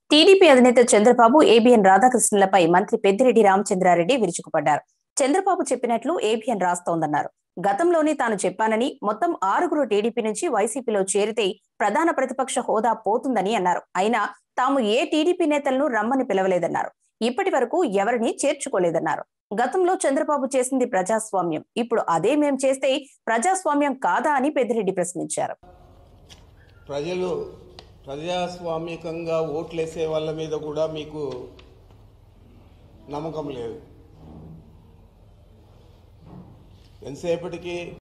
TDP అధినేత Chandrababu ABN రాధాకృష్ణులపై మంత్రి పెద్దిరెడ్డి రామచంద్రారెడ్డి విరుచుకుపడ్డారు చంద్రబాబు చెప్పినట్లు ఏబిఎన్ రాస్తోందన్నారు గతంలోనే తాను చెప్పానని మొత్తం ఆరుగురు టీడీపీ నుంచి వైసీపీలో చేరితే ప్రధాన ప్రతిపక్ష హోదా పోతుందని అన్నారు అయినా తాము ఏ టీడీపీ నేతలను రమ్మని పిలవలేదన్నారు ఇప్పటి వరకు ఎవరిని చేర్చుకోలేదన్నారు గతంలో చంద్రబాబు చేసింది ప్రజాస్వామ్యం ఇప్పుడు అదే మేం చేస్తే ప్రజాస్వామ్యం కాదా అని పెద్దిరెడ్డి ప్రశ్నించారు ప్రజలు ప్రజాస్వామికంగా ఓట్లేసే వాళ్ళ మీద కూడా మీకు నమ్మకం లేదు ఎంతసేపటికి